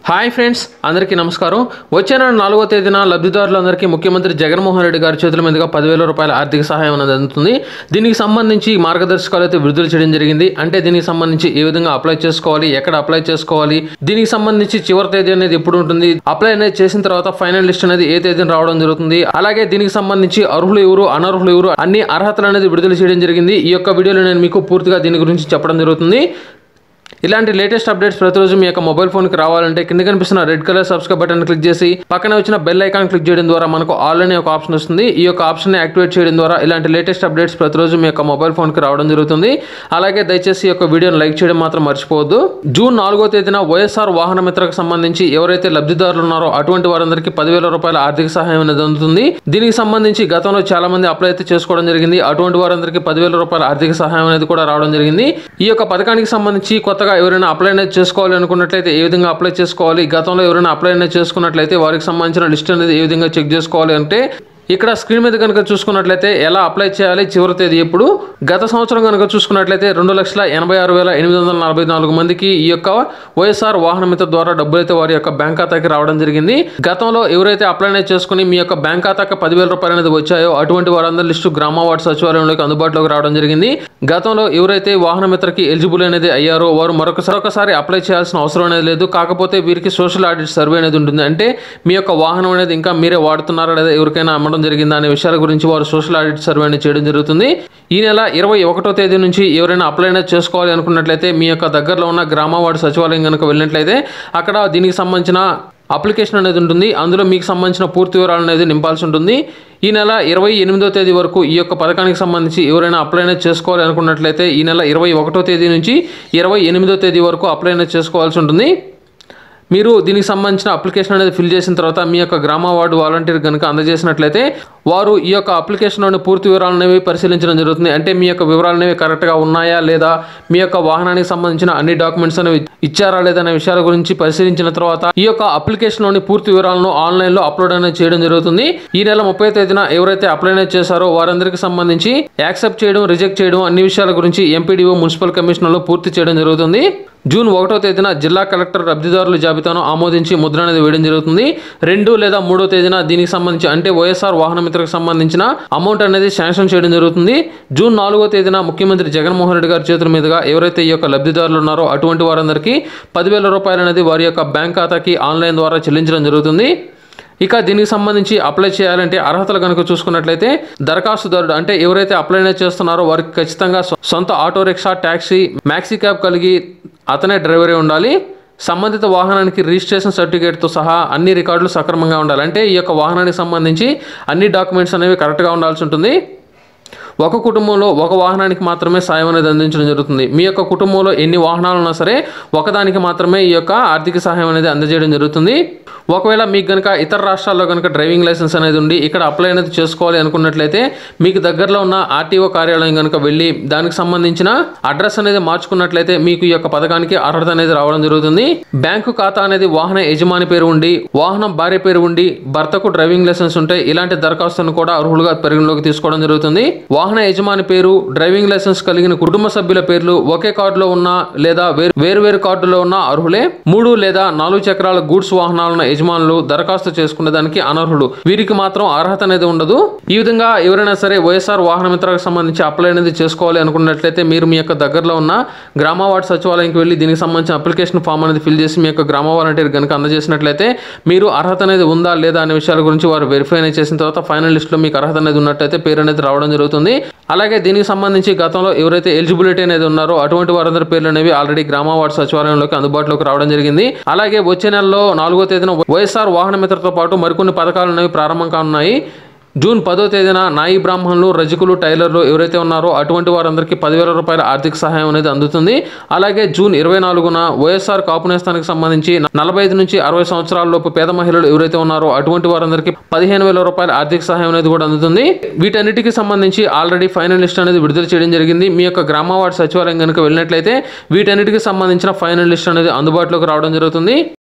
hi friends అందరికీ నమస్కారం వచ్చే నెల నాలుగో తేదీన లబ్ధిదారులందరికీ ముఖ్యమంత్రి జగన్మోహన్ రెడ్డి గారి చేతుల మీదుగా పదివేల రూపాయల ఆర్థిక సహాయం అనేది అందుతుంది దీనికి సంబంధించి మార్గదర్శకాలు అయితే విడుదల చేయడం జరిగింది అంటే దీనికి సంబంధించి ఏ విధంగా అప్లై చేసుకోవాలి ఎక్కడ అప్లై చేసుకోవాలి దీనికి సంబంధించి చివరి తేదీ అనేది ఎప్పుడు ఉంటుంది అప్లై అనేది చేసిన తర్వాత ఫైనల్ లిస్ట్ అనేది ఏ తేదీన రావడం జరుగుతుంది అలాగే దీనికి సంబంధించి అర్హులు ఎవరు అనర్హులు ఎవరు అన్ని అర్హతలు అనేది విడుదల చేయడం జరిగింది ఈ యొక్క వీడియోలో నేను మీకు పూర్తిగా దీని గురించి చెప్పడం జరుగుతుంది ఇలాంటి లేటెస్ట్ అప్డేట్స్ ప్రతిరోజు మీ యొక్క మొబైల్ ఫోన్కి రావాలంటే కింద కనిపిస్తున్న red colour subscribe button click చేసి పక్కన వచ్చిన బెల్ ఐకాన్ క్లిక్ చేయడం ద్వారా మనకు ఆల్ అనే ఒక ఆప్షన్ వస్తుంది ఈ యొక్క ఆప్షన్ యాక్టివేట్ చేయడం ద్వారా ఇలాంటి లేటెస్ట్ అప్డేట్స్ ప్రతిరోజు మీ యొక్క మొబైల్ ఫోన్కి రావడం జరుగుతుంది అలాగే దయచేసి ఈ యొక్క వీడియోని లైక్ చేయడం మాత్రం మర్చిపోవద్దు జూన్ నాలుగో తేదీన వైఎస్ఆర్ వాహన మిత్రకు సంబంధించి ఎవరైతే లబ్ధిదారులు ఉన్నారో అటువంటి వారందరికీ పదివేల రూపాయల ఆర్థిక సహాయం అనేది అందుతుంది దీనికి సంబంధించి గతంలో చాలా మంది అప్లై అయితే చేసుకోవడం జరిగింది అటువంటి వారందరికీ పదివేల రూపాయల ఆర్థిక సహాయం అనేది కూడా రావడం జరిగింది ఈ యొక్క పథకానికి సంబంధించి కొత్తగా ఎవరైనా అప్లై అనేది చేసుకోవాలి అనుకున్నట్లయితే ఏ విధంగా అప్లై చేసుకోవాలి గతంలో ఎవరైనా అప్లై అనేది చేసుకున్నట్లయితే వారికి సంబంధించిన లిస్ట్ అనేది ఏ విధంగా చెక్ చేసుకోవాలి అంటే ఇక్కడ స్క్రీన్ మీద కనుక చూసుకున్నట్లయితే ఎలా అప్లై చేయాలి చివరి తేదీ ఎప్పుడు గత సంవత్సరం కనుక చూసుకున్నట్లయితే రెండు లక్షల ఎనభై ఆరు వేల ఎనిమిది వందల నలభై నాలుగు మందికి ఈ యొక్క వైఎస్ఆర్ వాహన మిత్ర ద్వారా డబ్బులు అయితే వారి యొక్క బ్యాంక్ ఖాతాకి రావడం జరిగింది గతంలో ఎవరైతే అప్లై అనేది చేసుకుని మీ యొక్క బ్యాంక్ ఖాతాకి పదివేల రూపాయలు అనేది వచ్చాయో అటువంటి వారందరి లిస్టు గ్రామ వార్డు సచివాలయంలోకి అందుబాటులోకి రావడం జరిగింది గతంలో ఎవరైతే వాహన మిత్రకి ఎలిజిబుల్ అనేది అయ్యారో వారు మరొకసారి ఒకసారి అప్లై చేయాల్సిన అవసరం అనేది లేదు కాకపోతే వీరికి సోషల్ ఆడిట్ సర్వే అనేది ఉంటుంది అంటే మీ యొక్క వాహనం అనేది ఇంకా మీరే వాడుతున్నారా లేదా ఎవరికైనా అమ్మడం జరిగిందా అనే విషయాల గురించి వారు సోషల్ ఆడిట్ సర్వే అనేది చేయడం జరుగుతుంది ఈ నెల ఇరవై ఒకటో తేదీ నుంచి ఎవరైనా అప్లై అనేది చేసుకోవాలి అనుకున్నట్లయితే మీ యొక్క దగ్గరలో ఉన్న గ్రామ వార్డు సచివాలయం కనుక వెళ్ళినట్లయితే అక్కడ దీనికి సంబంధించిన అప్లికేషన్ అనేది ఉంటుంది అందులో మీకు సంబంధించిన పూర్తి వివరాలు అనేది నింపాల్సి ఉంటుంది ఈ నెల ఇరవై ఎనిమిదో తేదీ వరకు ఈ యొక్క పథకానికి సంబంధించి ఎవరైనా అప్లై అనేది చేసుకోవాలి అనుకున్నట్లయితే ఈ నెల ఇరవై ఒకటో తేదీ నుంచి ఇరవై ఎనిమిదో తేదీ వరకు అప్లై అనేది చేసుకోవాల్సి ఉంటుంది మీరు దీనికి సంబంధించిన అప్లికేషన్ అనేది ఫిల్ చేసిన తర్వాత మీ యొక్క గ్రామ వార్డు వాలంటీర్ కనుక అందజేసినట్లయితే వారు ఈ యొక్క అప్లికేషన్లోని పూర్తి వివరాలు అనేవి పరిశీలించడం జరుగుతుంది అంటే మీ యొక్క వివరాలు అనేవి కరెక్ట్గా ఉన్నాయా లేదా మీ యొక్క వాహనానికి సంబంధించిన అన్ని డాక్యుమెంట్స్ అనేవి ఇచ్చారా లేదా అనే విషయాల గురించి పరిశీలించిన తర్వాత ఈ యొక్క అప్లికేషన్లోని పూర్తి వివరాలను ఆన్లైన్లో అప్లోడ్ అనేది చేయడం జరుగుతుంది ఈ నెల ముప్పై తేదీన ఎవరైతే అప్లై అనేది చేశారో వారందరికీ సంబంధించి యాక్సెప్ట్ చేయడం రిజెక్ట్ చేయడం అన్ని విషయాల గురించి ఎంపీడీఓ మున్సిపల్ కమిషనర్లో పూర్తి చేయడం జరుగుతుంది జూన్ ఒకటో తేదీన జిల్లా కలెక్టర్ లబ్ధిదారుల జాబితాను ఆమోదించి ముద్ర అనేది వేయడం జరుగుతుంది రెండు లేదా మూడో తేదీన దీనికి సంబంధించి అంటే వైఎస్ఆర్ వాహన మిత్రకు సంబంధించిన అమౌంట్ అనేది శాంక్షన్ చేయడం జరుగుతుంది జూన్ నాలుగో తేదీన ముఖ్యమంత్రి జగన్మోహన్ రెడ్డి గారి చేతుల మీదుగా ఎవరైతే ఈ యొక్క లబ్ధిదారులు ఉన్నారో అటువంటి వారందరికీ పదివేల రూపాయలు అనేది వారి యొక్క బ్యాంక్ ఖాతాకి ఆన్లైన్ ద్వారా చెల్లించడం జరుగుతుంది ఇక దీనికి సంబంధించి అప్లై చేయాలంటే అర్హతలు కనుక చూసుకున్నట్లయితే దరఖాస్తుదారుడు అంటే ఎవరైతే అప్లై అనేది చేస్తున్నారో వారికి ఖచ్చితంగా సొ- సొంత auto rickshaw taxi maxi cab కలిగి అతనే డ్రైవరే ఉండాలి సంబంధిత వాహనానికి రిజిస్ట్రేషన్ సర్టిఫికేట్తో సహా అన్ని రికార్డులు సక్రమంగా ఉండాలి అంటే ఈ యొక్క వాహనానికి సంబంధించి అన్ని డాక్యుమెంట్స్ అనేవి కరెక్ట్గా ఉండాల్సి ఉంటుంది ఒక కుటుంబంలో ఒక వాహనానికి మాత్రమే సాయం అనేది అందించడం జరుగుతుంది మీ యొక్క కుటుంబంలో ఎన్ని వాహనాలు ఉన్నా సరే ఒకదానికి మాత్రమే ఈ యొక్క ఆర్థిక సహాయం అనేది అందజేయడం జరుగుతుంది ఒకవేళ మీకు కనుక ఇతర రాష్ట్రాల్లో కనుక డ్రైవింగ్ లైసెన్స్ అనేది ఉండి ఇక్కడ అప్లై అనేది చేసుకోవాలి అనుకున్నట్లయితే మీకు దగ్గరలో ఉన్న ఆర్టీఓ కార్యాలయం కనుక వెళ్ళి దానికి సంబంధించిన అడ్రస్ అనేది మార్చుకున్నట్లయితే మీకు ఈ యొక్క పథకానికి అర్హత అనేది రావడం జరుగుతుంది బ్యాంకు ఖాతా అనేది వాహన యజమాని పేరు ఉండి వాహనం భార్య పేరు ఉండి భర్తకు డ్రైవింగ్ లైసెన్స్ ఉంటే ఇలాంటి దరఖాస్తును కూడా అర్హులుగా పరిగణలోకి తీసుకోవడం జరుగుతుంది వాహన యజమాని పేరు డ్రైవింగ్ లైసెన్స్ కలిగిన కుటుంబ సభ్యుల పేర్లు ఒకే కార్డులో ఉన్న లేదా వేరు వేరు వేరు కార్డులో ఉన్న అర్హులే మూడు లేదా నాలుగు చక్రాల గూడ్స్ వాహనాలను యజమానులు దరఖాస్తు చేసుకునే దానికి అనర్హులు వీరికి మాత్రం అర్హత అనేది ఉండదు ఈ విధంగా ఎవరైనా సరే వైఎస్ఆర్ వాహన మిత్రకు సంబంధించి అప్లై అనేది చేసుకోవాలి అనుకున్నట్లయితే మీరు మీ యొక్క దగ్గరలో ఉన్న గ్రామ వార్డు సచివాలయంకి వెళ్ళి దీనికి సంబంధించిన అప్లికేషన్ ఫామ్ అనేది ఫిల్ చేసి మీ యొక్క గ్రామ వాలంటీర్ కనుక అందజేసినట్లయితే మీరు అర్హత అనేది ఉందా లేదా అనే విషయాల గురించి వారు వెరిఫై అనేది చేసిన తర్వాత ఫైనల్ లిస్ట్లో మీకు అర్హత అనేది ఉన్నట్టయితే పేరు అనేది రావడం జరుగుతుంది అలాగే దీనికి సంబంధించి గతంలో ఎవరైతే ఎలిజిబిలిటీ అనేది ఉన్నారో అటువంటి వారందరి పేర్లు అనేవి ఆల్రెడీ గ్రామ వార్డు సచివాలయంలోకి అందుబాటులోకి రావడం జరిగింది అలాగే వచ్చే నెలలో నాలుగో తేదీన వైఎస్ఆర్ వాహన మిత్రతో పాటు మరికొన్ని పథకాలు అనేవి ప్రారంభం కానున్నాయి జూన్ పదో తేదీన నాయి బ్రాహ్మణులు రజకులు టైలర్లు ఎవరైతే ఉన్నారో అటువంటి వారందరికీ పదివేల రూపాయల ఆర్థిక సహాయం అనేది అందుతుంది అలాగే జూన్ ఇరవై నాలుగున వైఎస్ఆర్ కాపు నేస్తానికి సంబంధించి నలభై ఐదు నుంచి అరవై సంవత్సరాల లోపు పేద మహిళలు ఎవరైతే ఉన్నారో అటువంటి వారందరికీ పదిహేను వేల రూపాయల ఆర్థిక సహాయం అనేది కూడా అందుతుంది వీటన్నిటికీ సంబంధించి ఆల్రెడీ ఫైనల్ లిస్ట్ అనేది విడుదల చేయడం జరిగింది మీ యొక్క గ్రామ వార్డు సచివాలయం కనుక వెళ్ళినట్లయితే వీటన్నిటికీ సంబంధించిన ఫైనల్ లిస్ట్ అనేది అందుబాటులోకి రావడం జరుగుతుంది